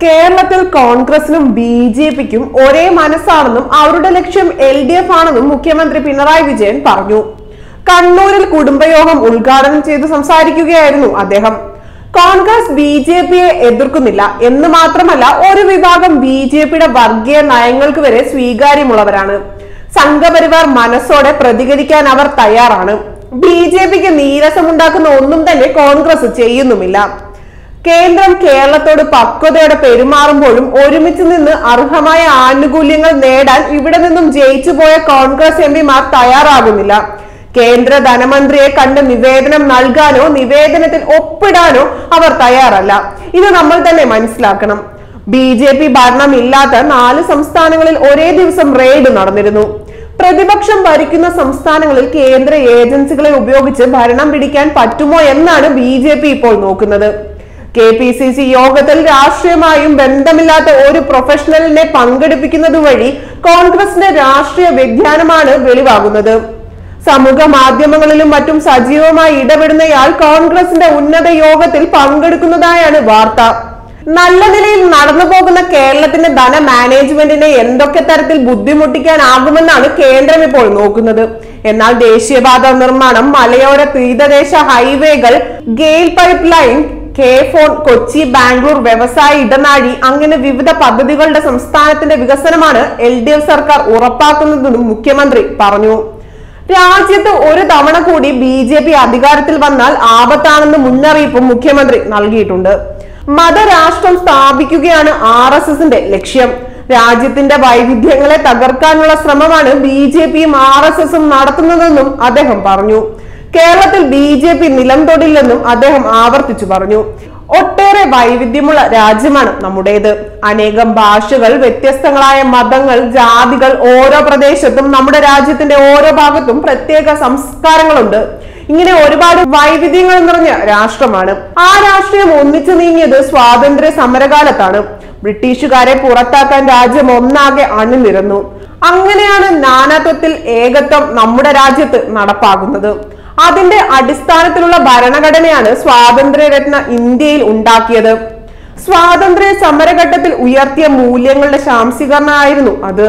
കേരളത്തിൽ കോൺഗ്രസിനും B J പിക്കും ഒരേ മനസ്സാണെന്നും അവരുടെ ലക്ഷ്യം എൽ ഡി എഫ് ആണെന്നും മുഖ്യമന്ത്രി പിണറായി വിജയൻ പറഞ്ഞു കണ്ണൂരിൽ കുടുംബയോഗം ഉദ്ഘാടനം ചെയ്ത് സംസാരിക്കുകയായിരുന്നു അദ്ദേഹം കോൺഗ്രസ് ബി ജെ പിയെ എതിർക്കുന്നില്ല എന്ന് മാത്രമല്ല ഒരു വിഭാഗം ബി ജെ പിയുടെ വർഗീയ നയങ്ങൾക്ക് വരെ സ്വീകാര്യമുള്ളവരാണ് സംഘപരിവാർ മനസ്സോടെ പ്രതികരിക്കാൻ അവർ തയ്യാറാണ് ബി ജെ പിക്ക് നീരസമുണ്ടാക്കുന്ന ഒന്നും തന്നെ കോൺഗ്രസ് ചെയ്യുന്നുമില്ല കേന്ദ്രം കേരളത്തോട് പക്വതയോടെ പെരുമാറുമ്പോഴും ഒരുമിച്ച് നിന്ന് അർഹമായ ആനുകൂല്യങ്ങൾ നേടാൻ ഇവിടെ നിന്നും ജയിച്ചു പോയ കോൺഗ്രസ് എം പിമാർ തയ്യാറാകുന്നില്ല കേന്ദ്ര ധനമന്ത്രിയെ കണ്ട് നിവേദനം നൽകാനോ നിവേദനത്തിൽ ഒപ്പിടാനോ അവർ തയ്യാറല്ല ഇത് നമ്മൾ തന്നെ മനസ്സിലാക്കണം ബി ജെ പി ഭരണമില്ലാത്ത നാല് സംസ്ഥാനങ്ങളിൽ ഒരേ ദിവസം റെയ്ഡ് നടന്നിരുന്നു പ്രതിപക്ഷം ഭരിക്കുന്ന സംസ്ഥാനങ്ങളിൽ കേന്ദ്ര ഏജൻസികളെ ഉപയോഗിച്ച് ഭരണം പിടിക്കാൻ പറ്റുമോ എന്നാണ് ബി ജെ പി ഇപ്പോൾ നോക്കുന്നത് കെ പി സി സി യോഗത്തിൽ രാഷ്ട്രീയമായും ബന്ധമില്ലാത്ത ഒരു പ്രൊഫഷണലിനെ പങ്കെടുപ്പിക്കുന്നത് വഴി കോൺഗ്രസിന്റെ രാഷ്ട്രീയ വ്യതിയാനമാണ് വെളിവാകുന്നത് സമൂഹ മാധ്യമങ്ങളിലും മറ്റും സജീവമായി ഇടപെടുന്നയാൾ കോൺഗ്രസിന്റെ ഉന്നത യോഗത്തിൽ പങ്കെടുക്കുന്നതായാണ് വാർത്ത നല്ല നിലയിൽ നടന്നു പോകുന്ന കേരളത്തിന്റെ ധന മാനേജ്മെന്റിനെ എന്തൊക്കെ തരത്തിൽ ബുദ്ധിമുട്ടിക്കാനാകുമെന്നാണ് കേന്ദ്രം ഇപ്പോൾ നോക്കുന്നത് എന്നാൽ ദേശീയപാത നിർമ്മാണം മലയോര തീരദേശ ഹൈവേകൾ ഗെയിൽ പൈപ്പ് ലൈൻ കെ ഫോൺ കൊച്ചി ബാംഗ്ലൂർ വ്യവസായ ഇടനാഴി അങ്ങനെ വിവിധ പദ്ധതികളുടെ സംസ്ഥാനത്തിന്റെ വികസനമാണ് എൽ ഡി എഫ് സർക്കാർ ഉറപ്പാക്കുന്നതെന്നും മുഖ്യമന്ത്രി പറഞ്ഞു രാജ്യത്ത് ഒരു തവണ കൂടി ബി ജെ പി അധികാരത്തിൽ വന്നാൽ ആപത്താണെന്ന് മുന്നറിയിപ്പും മുഖ്യമന്ത്രി നൽകിയിട്ടുണ്ട് മതരാഷ്ട്രം സ്ഥാപിക്കുകയാണ് ആർ എസ് എസിന്റെ ലക്ഷ്യം രാജ്യത്തിന്റെ വൈവിധ്യങ്ങളെ തകർക്കാനുള്ള ശ്രമമാണ് ബി ജെ പിയും ആർ എസ് എസും നടത്തുന്നതെന്നും അദ്ദേഹം പറഞ്ഞു കേരളത്തിൽ ബി ജെ പി നിലം തൊടില്ലെന്നും അദ്ദേഹം ആവർത്തിച്ചു പറഞ്ഞു ഒട്ടേറെ വൈവിധ്യമുള്ള രാജ്യമാണ് നമ്മുടേത് അനേകം ഭാഷകൾ വ്യത്യസ്തങ്ങളായ മതങ്ങൾ ജാതികൾ ഓരോ പ്രദേശത്തും നമ്മുടെ രാജ്യത്തിന്റെ ഓരോ ഭാഗത്തും പ്രത്യേക സംസ്കാരങ്ങളുണ്ട് ഇങ്ങനെ ഒരുപാട് വൈവിധ്യങ്ങൾ നിറഞ്ഞ രാഷ്ട്രമാണ് ആ രാഷ്ട്രീയം ഒന്നിച്ചു നീങ്ങിയത് സ്വാതന്ത്ര്യ സമരകാലത്താണ് ബ്രിട്ടീഷുകാരെ പുറത്താക്കാൻ രാജ്യം ഒന്നാകെ അണിനിരന്നു അങ്ങനെയാണ് നാനാത്വത്തിൽ ഏകത്വം നമ്മുടെ രാജ്യത്ത് നടപ്പാകുന്നത് അതിന്റെ അടിസ്ഥാനത്തിലുള്ള ഭരണഘടനയാണ് സ്വാതന്ത്ര്യരത്ന ഇന്ത്യയിൽ ഉണ്ടാക്കിയത് സ്വാതന്ത്ര്യ സമരഘട്ടത്തിൽ ഉയർത്തിയ മൂല്യങ്ങളുടെ ശാംശീകരണമായിരുന്നു അത്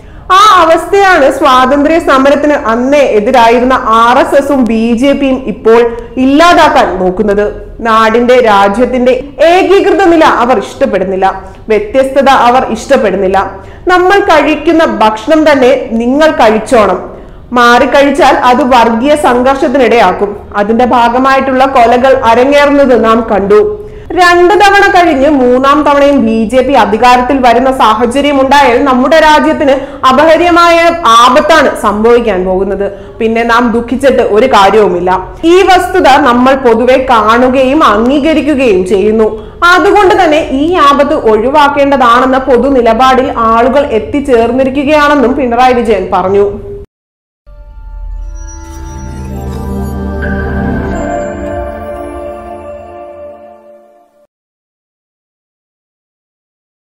ആ അവസ്ഥയാണ് സ്വാതന്ത്ര്യ സമരത്തിന് അന്നേ എതിരായിരുന്ന ആർ എസ് എസും ബി ജെ പിയും ഇപ്പോൾ ഇല്ലാതാക്കാൻ നോക്കുന്നത് നാടിന്റെ രാജ്യത്തിന്റെ ഏകീകൃത നില അവർ ഇഷ്ടപ്പെടുന്നില്ല വ്യത്യസ്തത അവർ ഇഷ്ടപ്പെടുന്നില്ല നമ്മൾ കഴിക്കുന്ന ഭക്ഷണം തന്നെ നിങ്ങൾ കഴിച്ചോണം മാറിക്കഴിച്ചാൽ അത് വർഗീയ സംഘർഷത്തിനിടയാക്കും അതിന്റെ ഭാഗമായിട്ടുള്ള കൊലകൾ അരങ്ങേറുന്നത് നാം കണ്ടു രണ്ടു തവണ കഴിഞ്ഞ് മൂന്നാം തവണയും ബി ജെ പി അധികാരത്തിൽ വരുന്ന സാഹചര്യം ഉണ്ടായാൽ നമ്മുടെ രാജ്യത്തിന് അപഹര്യമായ ആപത്താണ് സംഭവിക്കാൻ പോകുന്നത് പിന്നെ നാം ദുഃഖിച്ചിട്ട് ഒരു കാര്യവുമില്ല ഈ വസ്തുത നമ്മൾ പൊതുവെ കാണുകയും അംഗീകരിക്കുകയും ചെയ്യുന്നു അതുകൊണ്ട് തന്നെ ഈ ആപത്ത് ഒഴിവാക്കേണ്ടതാണെന്ന പൊതു നിലപാടിൽ ആളുകൾ എത്തിച്ചേർന്നിരിക്കുകയാണെന്നും പിണറായി വിജയൻ പറഞ്ഞു